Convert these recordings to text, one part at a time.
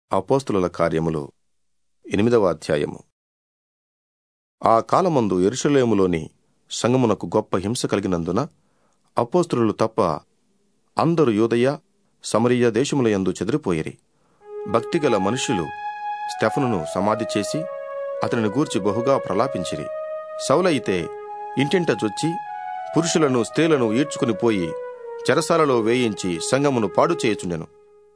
అపోస్తుల కార్యములు ఎనిమిదవ అధ్యాయము ఆ కాలమందు ఎరుషలేములోని సంగమునకు గొప్ప హింస కలిగినందున అపోస్తులు తప్ప అందరు యూదయ సమరియ దేశములయందు చెదిరిపోయిరి భక్తిగల మనుషులు స్టెఫనును సమాధి చేసి అతనిని గూర్చి బహుగా ప్రలాపించిరి సౌలయితే ఇంటింట జొచ్చి పురుషులను స్త్రీలను ఈడ్చుకుని పోయి చెరసాలలో వేయించి సంగమును పాడు చేయుచుండెను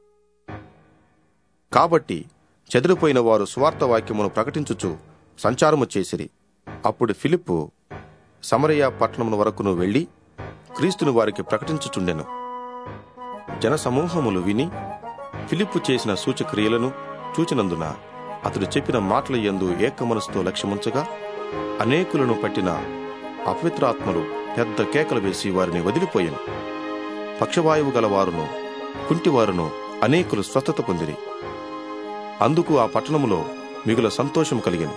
కాబట్టి చెదిరిపోయిన వారు స్వార్థ వాక్యమును ప్రకటించుచు సంచారము చేసిరి అప్పుడు ఫిలిప్పు సమరయ పట్టణమును వరకును వెళ్లి క్రీస్తుని వారికి ప్రకటించుచుండెను జనసమూహములు విని ఫిలిప్పు చేసిన సూచక్రియలను చూచినందున అతడు చెప్పిన మాటల యందు ఏకమనసుతో లక్ష్యముంచగా అనేకులను పట్టిన అపవిత్రాత్మలు పెద్ద కేకలు వేసి వారిని వదిలిపోయాను పక్షవాయువు గలవారును కుంటివారును అనేకులు స్వస్థత పొందిరి అందుకు ఆ పట్టణములో మిగుల సంతోషం కలిగెను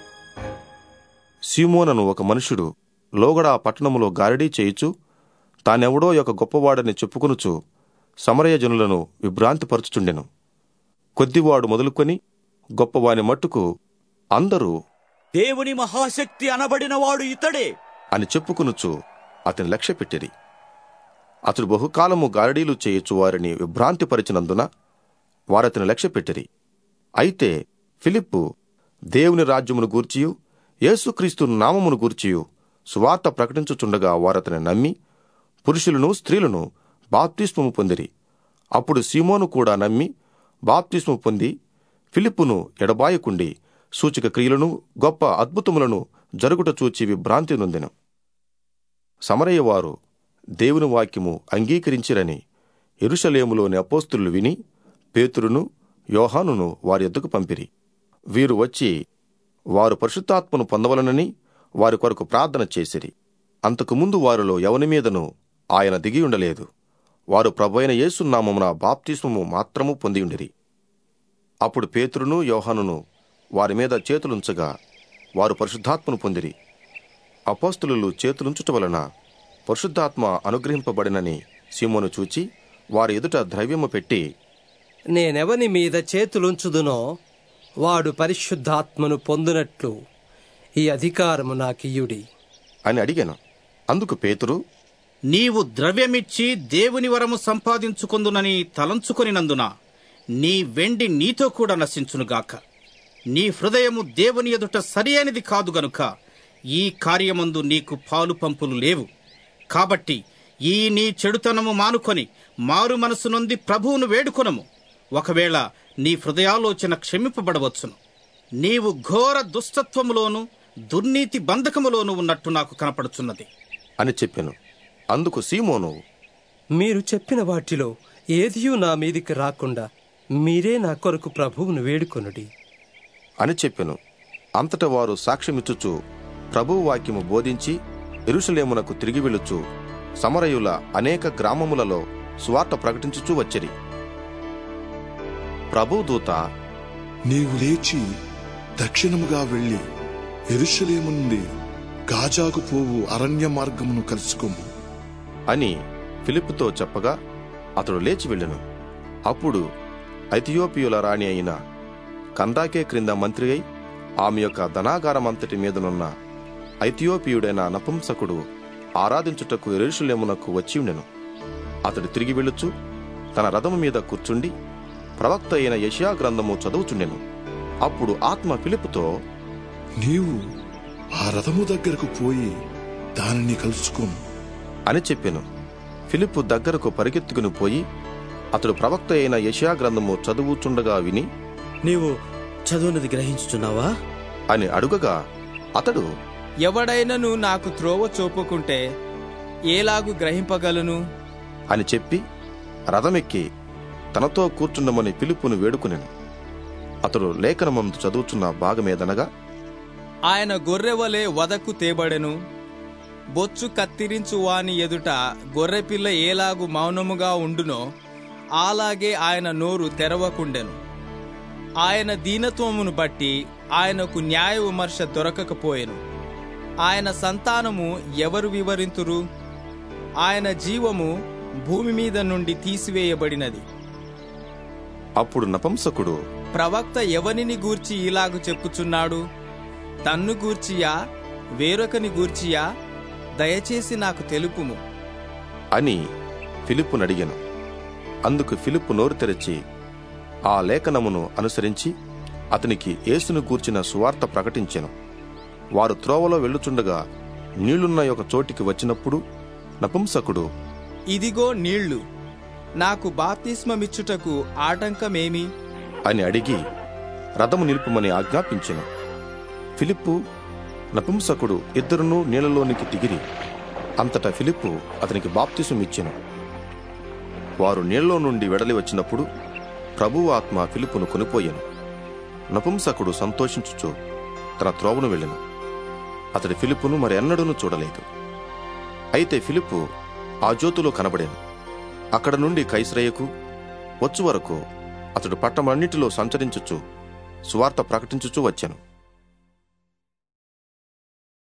సీమోనను ఒక మనుషుడు లోగడ ఆ పట్టణములో గారడీ చేయుచు తానెవడో ఒక గొప్పవాడని చెప్పుకొనుచు సమరయ జనులను విభ్రాంతిపరచుచుండెను కొద్దివాడు మొదలుకొని గొప్పవాని మట్టుకు అందరూ దేవుని మహాశక్తి అనబడిన వాడు ఇతడే అని చెప్పుకొనుచు అతని లక్ష్యపెట్టిరి అతడు బహుకాలము గారడీలు చేయుచు వారిని విభ్రాంతిపరిచినందున వారతని లక్ష్యపెట్టిరి అయితే ఫిలిప్పు దేవుని రాజ్యమును గూర్చియు యేసుక్రీస్తు నామమును గూర్చియు సువార్త ప్రకటించుచుండగా వారతని నమ్మి పురుషులను స్త్రీలను బాప్తిస్మము పొందిరి అప్పుడు సీమోను కూడా నమ్మి బాప్తిస్మము పొంది ఫిలిప్పును ఎడబాయకుండి సూచక క్రియలను గొప్ప అద్భుతములను జరుగుట చూచి విభ్రాంతి నొందెను సమరయ్య వారు దేవుని వాక్యము అంగీకరించిరని ఎరుషలేములోని అపోస్తులు విని పేతురును యోహానును వారి ఎద్దుకు పంపిరి వీరు వచ్చి వారు పరిశుద్ధాత్మను పొందవలనని వారి కొరకు ప్రార్థన చేసిరి అంతకుముందు వారిలో ఎవని మీదను ఆయన దిగి ఉండలేదు వారు ప్రభైన యేసునామమున బాప్తిస్మము మాత్రము పొందియుండిరి అప్పుడు పేతురును యోహానును వారి మీద చేతులుంచగా వారు పరిశుద్ధాత్మను పొందిరి అపోస్తులు చేతులుంచుట వలన పరిశుద్ధాత్మ అనుగ్రహింపబడినని సీమోను చూచి వారి ఎదుట ద్రవ్యము పెట్టి నేనెవని మీద చేతులుంచుదునో వాడు పరిశుద్ధాత్మను పొందునట్లు ఈ అధికారము నాకియుడి అని అడిగాను అందుకు పేతురు నీవు ద్రవ్యమిచ్చి దేవుని వరము సంపాదించుకొందునని తలంచుకొనినందున నీ వెండి నీతో కూడా నశించునుగాక నీ హృదయము దేవుని ఎదుట సరి అయినది కాదు గనుక ఈ కార్యమందు నీకు పాలు పంపులు లేవు కాబట్టి ఈ నీ చెడుతనము మానుకొని మారు మనసు నొంది ప్రభువును వేడుకొనము ఒకవేళ నీ హృదయాలోచన క్షమింపబడవచ్చును నీవు ఘోర దుష్టత్వములోను దుర్నీతి బంధకములోను ఉన్నట్టు నాకు కనపడుచున్నది అని చెప్పాను అందుకు సీమోను మీరు చెప్పిన వాటిలో ఏదియూ నా మీదికి రాకుండా మీరే నా కొరకు ప్రభువును వేడుకొనుడి అని చెప్పెను అంతట వారు సాక్ష్యమిచ్చుచు ప్రభువు వాక్యము బోధించి ఎరుషలేమునకు తిరిగి వెళ్ళుచు సమరయుల అనేక గ్రామములలో స్వార్థ ప్రకటించుచూ వచ్చిరి ప్రభువు దూత నీవు లేచి దక్షిణముగా వెళ్ళి ఎరుషలేము నుండి గాజాకు పోవు అరణ్య మార్గమును కలుసుకోము అని ఫిలిప్పుతో చెప్పగా అతడు లేచి వెళ్ళెను అప్పుడు ఐథియోపియుల రాణి అయిన కందాకే క్రింద మంత్రి అయి ఆమె యొక్క ధనాగారమంతటి మీదనున్న ఐథియోపియుడైన నపుంసకుడు ఆరాధించుటకు ఎరుషులేమునకు వచ్చి ఉండెను అతడు తిరిగి వెళ్ళుచు తన రథము మీద కూర్చుండి ప్రవక్త అయిన యషయా గ్రంథము చదువుచుండెను అప్పుడు ఆత్మ ఫిలిప్పుతో నీవు ఆ రథము దగ్గరకు పోయి దానిని కలుసుకోము అని చెప్పెను ఫిలిప్పు దగ్గరకు పరిగెత్తుకుని పోయి అతడు ప్రవక్త అయిన యషయా గ్రంథము చదువుచుండగా విని నీవు చదువునది గ్రహించుచున్నావా అని అడుగగా అతడు ఎవడైనను నాకు త్రోవ చూపుకుంటే ఏలాగు గ్రహింపగలను అని చెప్పి రథమెక్కి తనతో కూర్చుండమని పిలుపును వేడుకునెను అతడు లేఖనమందు చదువుచున్న భాగమేదనగా ఆయన గొర్రెవలే వదకు తేబడెను బొచ్చు కత్తిరించు వాని ఎదుట గొర్రెపిల్ల ఏలాగు మౌనముగా ఉండునో అలాగే ఆయన నోరు తెరవకుండెను ఆయన దీనత్వమును బట్టి ఆయనకు న్యాయ విమర్శ దొరకకపోయెను ఆయన సంతానము ఎవరు వివరింతురు ఆయన జీవము భూమి మీద నుండి తీసివేయబడినది అప్పుడు నపంసకుడు ప్రవక్త ఎవనిని గూర్చి ఇలాగు చెప్పుచున్నాడు తన్ను గూర్చియా వేరొకని గూర్చియా దయచేసి నాకు తెలుపుము అని ఫిలిప్పును అడిగాను అందుకు ఫిలిప్పు నోరు తెరచి ఆ లేఖనమును అనుసరించి అతనికి యేసును గూర్చిన సువార్త ప్రకటించెను వారు త్రోవలో వెళ్ళుచుండగా నీళ్లున్న ఒక చోటికి వచ్చినప్పుడు నపుంసకుడు ఇదిగో నీళ్లు నాకు బాప్తిస్మమిచ్చుటకు ఆటంకమేమి అని అడిగి రథము నిలుపుమని ఆజ్ఞాపించెను ఫిలిప్పు నపుంసకుడు ఇద్దరునూ నీళ్ళలోనికి దిగిరి అంతటా ఫిలిప్పు అతనికి బాప్తిసం ఇచ్చెను వారు నీళ్ళలో నుండి వెడలి వచ్చినప్పుడు ప్రభువు ఆత్మ ఫిలిప్పును కొనిపోయాను నపుంసకుడు సంతోషించుచు తన త్రోవను వెళ్ళెను అతడి ఫిలిప్పును మరి ఎన్నడూనూ చూడలేదు అయితే ఫిలిప్పు ఆ జ్యోతిలో కనబడాను అక్కడ నుండి కైశ్రయకు వచ్చు వరకు అతడు పట్టమన్నిటిలో సంచరించుచు సువార్త ప్రకటించుచూ వచ్చాను